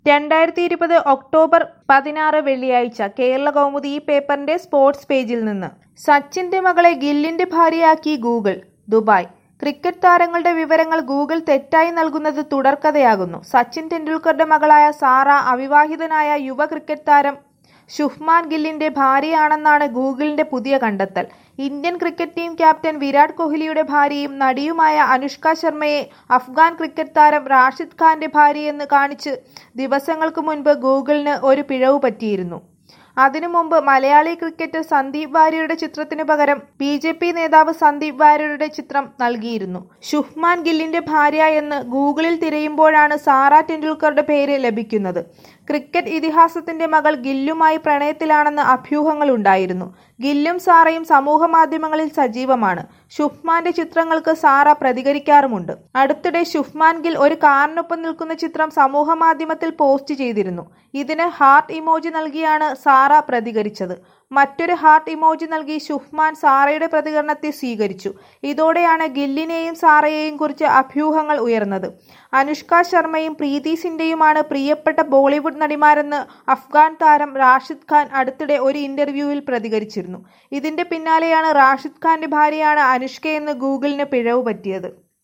രണ്ടായിരത്തി ഇരുപത് ഒക്ടോബർ പതിനാറ് വെള്ളിയാഴ്ച കേരള കൗമുദി ഈ പേപ്പറിന്റെ സ്പോർട്സ് പേജിൽ നിന്ന് സച്ചിന്റെ മകളെ ഗില്ലിന്റെ ഭാര്യയാക്കി ഗൂഗിൾ ദുബായ് ക്രിക്കറ്റ് താരങ്ങളുടെ വിവരങ്ങൾ ഗൂഗിൾ തെറ്റായി നൽകുന്നത് തുടർക്കഥയാകുന്നു സച്ചിൻ ടെണ്ടുൽക്കറുടെ മകളായ സാറ അവിവാഹിതനായ യുവ ക്രിക്കറ്റ് താരം ശുഭ്മാൻ ഗില്ലിന്റെ ഭാര്യയാണെന്നാണ് ഗൂഗിളിന്റെ പുതിയ കണ്ടെത്തൽ Indian cricket team captain Virat കോഹ്ലിയുടെ ഭാര്യയും നടിയുമായ അനുഷ്ക ശർമ്മയെ അഫ്ഗാൻ ക്രിക്കറ്റ് താരം റാഷിദ് ഖാന്റെ ഭാര്യയെന്ന് കാണിച്ച് ദിവസങ്ങൾക്ക് മുൻപ് ഗൂഗിളിന് ഒരു പിഴവ് പറ്റിയിരുന്നു അതിനു മുമ്പ് മലയാളി ക്രിക്കറ്റർ സന്ദീപ് വാര്യരുടെ ചിത്രത്തിനു പകരം ബി ജെ പി നേതാവ് സന്ദീപ് വാര്യരുടെ ചിത്രം നൽകിയിരുന്നു ശുഭ്മാൻ ഗില്ലിന്റെ ഭാര്യ എന്ന് ഗൂഗിളിൽ തിരയുമ്പോഴാണ് സാറ ടെണ്ടുൽക്കറുടെ പേര് ലഭിക്കുന്നത് ക്രിക്കറ്റ് ഇതിഹാസത്തിന്റെ മകൾ ഗില്ലുമായി പ്രണയത്തിലാണെന്ന് അഭ്യൂഹങ്ങൾ ഉണ്ടായിരുന്നു ഗില്ലും സാറയും സമൂഹ മാധ്യമങ്ങളിൽ സജീവമാണ് ശുഭ്മാന്റെ ചിത്രങ്ങൾക്ക് സാറ പ്രതികരിക്കാറുമുണ്ട് അടുത്തിടെ ശുഭ്മാൻ ഗിൽ ഒരു കാറിനൊപ്പം നിൽക്കുന്ന ചിത്രം സമൂഹ മാധ്യമത്തിൽ പോസ്റ്റ് ചെയ്തിരുന്നു ഇതിന് ഹാർട്ട് ഇമോജി നൽകിയാണ് സാറ പ്രതികരിച്ചത് മറ്റൊരു ഹാർട്ട് ഇമോജി നൽകി ശുഭ്മാൻ സാറയുടെ പ്രതികരണത്തെ സ്വീകരിച്ചു ഇതോടെയാണ് ഗില്ലിനെയും സാറയെയും കുറിച്ച് അഭ്യൂഹങ്ങൾ ഉയർന്നത് അനുഷ്ക ശർമ്മയും പ്രീതി സിന്റെയുമാണ് പ്രിയപ്പെട്ട ബോളിവുഡ് നടിമാരെന്ന് അഫ്ഗാൻ താരം റാഷിദ് ഖാൻ അടുത്തിടെ ഒരു ഇന്റർവ്യൂവിൽ പ്രതികരിച്ചിരുന്നു ഇതിന്റെ പിന്നാലെയാണ് റാഷിദ് ഖാന്റെ ഭാര്യയാണ് അനുഷ്കയെന്ന് ഗൂഗിളിന് പിഴവ് പറ്റിയത്